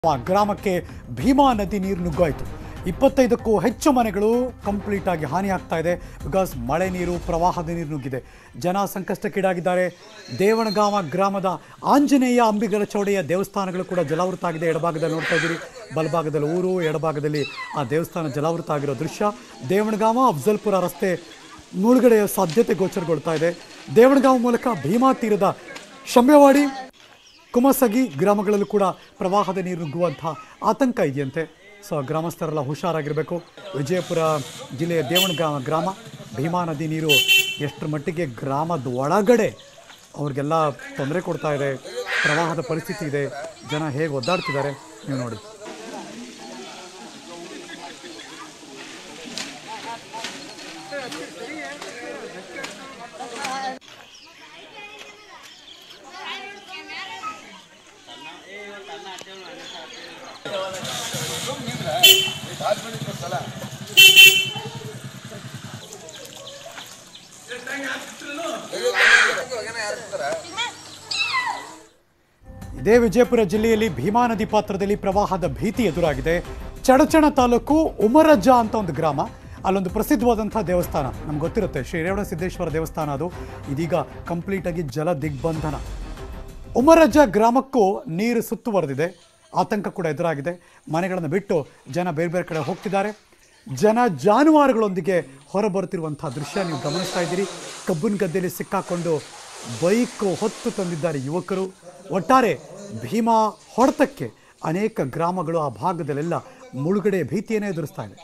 ಆ ಗ್ರಾಮಕ್ಕೆ ಭೀಮಾ ನದಿ ನೀರು ನುಗ್ಗಾಯಿತು ಇಪ್ಪತ್ತೈದಕ್ಕೂ ಹೆಚ್ಚು ಮನೆಗಳು ಕಂಪ್ಲೀಟ್ ಆಗಿ ಹಾನಿ ಆಗ್ತಾ ಇದೆ ಬಿಕಾಸ್ ಮಳೆ ನೀರು ಪ್ರವಾಹದ ನೀರು ನುಗ್ಗಿದೆ ಜನ ಸಂಕಷ್ಟಕ್ಕೀಡಾಗಿದ್ದಾರೆ ದೇವಣಗಾಂವ ಗ್ರಾಮದ ಆಂಜನೇಯ ಅಂಬಿಗರ ಚೌಡೆಯ ದೇವಸ್ಥಾನಗಳು ಕೂಡ ಜಲಾವೃತ ಆಗಿದೆ ಎಡಭಾಗದಲ್ಲಿ ನೋಡ್ತಾ ಇದ್ದೀರಿ ಬಲಭಾಗದಲ್ಲಿ ಊರು ಎಡಭಾಗದಲ್ಲಿ ಆ ದೇವಸ್ಥಾನ ಜಲಾವೃತ ಆಗಿರೋ ದೃಶ್ಯ ದೇವಣಗಾಂವ ಅಫ್ಜಲ್ಪುರ ರಸ್ತೆ ಮುಳುಗಡೆಯ ಸಾಧ್ಯತೆ ಗೋಚರಗೊಳ್ತಾ ಇದೆ ದೇವಣಗಾಂವ ಮೂಲಕ ಭೀಮಾ ತೀರದ ಶಮ್ಯವಾಡಿ ಕುಮಸಗಿ ಗ್ರಾಮಗಳಲ್ಲೂ ಕೂಡ ಪ್ರವಾಹದ ನೀರು ನುಗ್ಗುವಂಥ ಆತಂಕ ಇದೆಯಂತೆ ಸೊ ಗ್ರಾಮಸ್ಥರೆಲ್ಲ ಹುಷಾರಾಗಿರಬೇಕು ವಿಜಯಪುರ ಜಿಲ್ಲೆಯ ದೇವಣಗಾಂವ ಗ್ರಾಮ ಭೀಮಾ ನದಿ ನೀರು ಎಷ್ಟರ ಮಟ್ಟಿಗೆ ಗ್ರಾಮದ ಒಳಗಡೆ ಅವ್ರಿಗೆಲ್ಲ ತೊಂದರೆ ಕೊಡ್ತಾ ಇದೆ ಪ್ರವಾಹದ ಪರಿಸ್ಥಿತಿ ಇದೆ ಜನ ಹೇಗೆ ಒದ್ದಾಡ್ತಿದ್ದಾರೆ ನೀವು ನೋಡಿ ಇದೇ ವಿಜಯಪುರ ಜಿಲ್ಲೆಯಲ್ಲಿ ಭೀಮಾ ನದಿ ಪಾತ್ರದಲ್ಲಿ ಪ್ರವಾಹದ ಭೀತಿ ಎದುರಾಗಿದೆ ಚಡಚಣ ತಾಲೂಕು ಉಮರಜ್ಜ ಅಂತ ಒಂದು ಗ್ರಾಮ ಅಲ್ಲೊಂದು ಪ್ರಸಿದ್ಧವಾದಂಥ ದೇವಸ್ಥಾನ ನಮ್ಗೆ ಗೊತ್ತಿರುತ್ತೆ ಶ್ರೀ ರೇವಣ ಸಿದ್ದೇಶ್ವರ ದೇವಸ್ಥಾನ ಅದು ಇದೀಗ ಕಂಪ್ಲೀಟ್ ಆಗಿ ಜಲ ದಿಗ್ಬಂಧನ ಉಮರಜ್ಜ ಗ್ರಾಮಕ್ಕೂ ನೀರು ಸುತ್ತುವರೆದಿದೆ ಆತಂಕ ಕೂಡ ಎದುರಾಗಿದೆ ಮನೆಗಳನ್ನು ಬಿಟ್ಟು ಜನ ಬೇರೆ ಬೇರೆ ಕಡೆ ಹೋಗ್ತಿದ್ದಾರೆ ಜನ ಜಾನುವಾರುಗಳೊಂದಿಗೆ ಹೊರಬರುತ್ತಿರುವಂಥ ದೃಶ್ಯ ನೀವು ಗಮನಿಸ್ತಾ ಇದ್ದೀರಿ ಕಬ್ಬನ್ ಗದ್ದೆಯಲ್ಲಿ ಸಿಕ್ಕಾಕೊಂಡು ಬೈಕ್ ಹೊತ್ತು ತಂದಿದ್ದಾರೆ ಯುವಕರು ಒಟ್ಟಾರೆ ಭೀಮಾ ಹೊಡೆತಕ್ಕೆ ಅನೇಕ ಗ್ರಾಮಗಳು ಆ ಭಾಗದಲ್ಲೆಲ್ಲ ಮುಳುಗಡೆಯ ಭೀತಿಯನ್ನೇ ಎದುರಿಸ್ತಾ ಇದೆ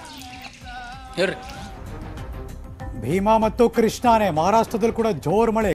ಹೇಳ್ರಿ ಭೀಮಾ ಮತ್ತು ಕೃಷ್ಣಾನೇ ಮಹಾರಾಷ್ಟ್ರದಲ್ಲಿ ಕೂಡ ಜೋರ್ ಮಳೆ